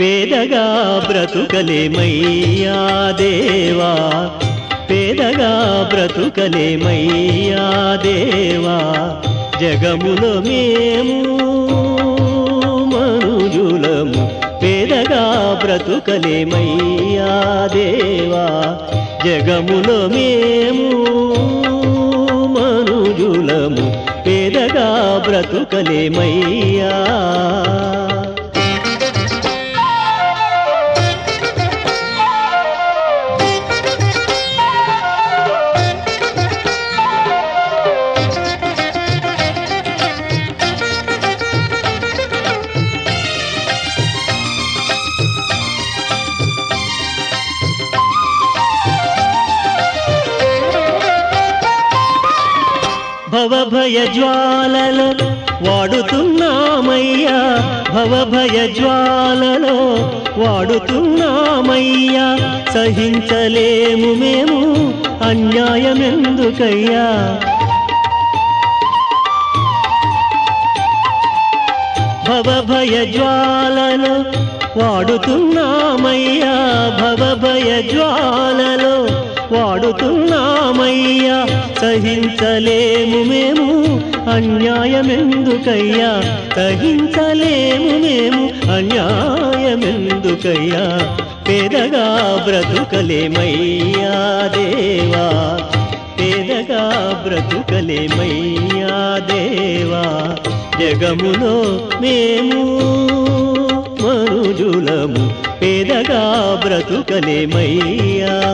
పేదగా బ్రతుకలేమయ్యా దేవా పేదగా బ్రతుకలేమయ్యా దేవా జగములో మేము మనుజులము పేదగా బ్రతుకలేమయ్యా దేవా జగములో మేము మనుజులము పేదగా బ్రతుకలేమయ్యా భవభయ జ్వాలలో వాడుతున్నామయ్యా భవభయ జ్వాలలో వాడుతున్నామయ్యా సహించలేము మేము అన్యాయమెందుకయ్యా భవభయ జ్వాలలో వాడుతున్నామయ్యా భవభయ జ్వాలలో వాడుతున్నామయ్యా సహించలేము మేము అన్యాయమెందుకయ్యా సహించలేము మేము అన్యాయమెందుకయ్యా పేదగా బ్రతుకలేమయ్యా దేవా పేదగా బ్రతుకలేమయ్యా దేవా జగములో మేము మనుజులము పేదగా బ్రతుకలేమయ్యా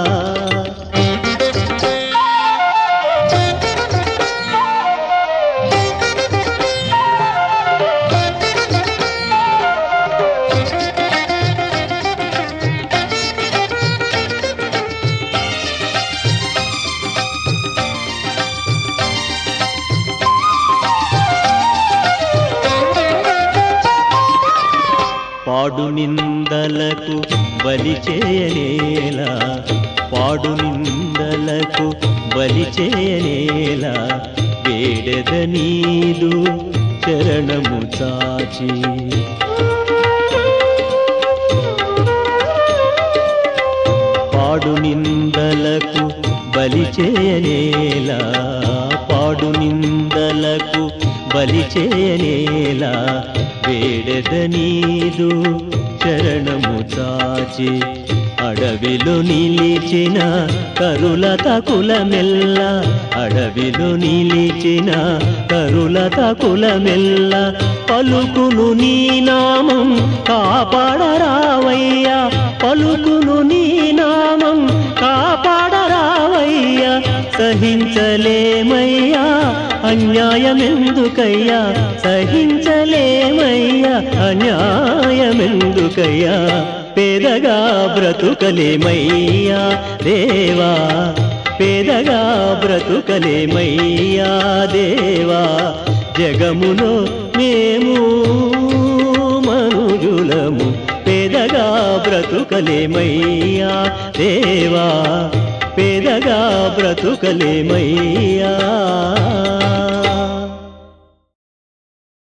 పాడు నిందలకు బలి చేయనేలా పాడు నిందలకు బలి చేయనేలా వేడద నీదు చరణము చాచి పాడు నిందలకు బలి చేయనేలా పాడు నిందలకు బలి చేయనేలా వేడద నీదు చరణము చాచి అడవిలో నిలిచిన కరులత కులమెల్ల అడవిలో నిలిచిన కరులత కులమెల్ల పలుకును నీ నామం కాపాడరావయ్యా పలుకును నీ నామం కాపాడరావయ్యా సహించలేమయ్యా అన్యాయమెందుకయ్యా సహించలేమయ్యా అన్యాయమెందుకయ్యా పేదగా బ్రతుకలేమయ్యా దేవా పేదగా బ్రతుకలేమయ్యా దేవా జగములో మేము మనుజులము పేదగా బ్రతుకలేమయ్యా దేవా పేదగా బ్రతుకలేమయ్యా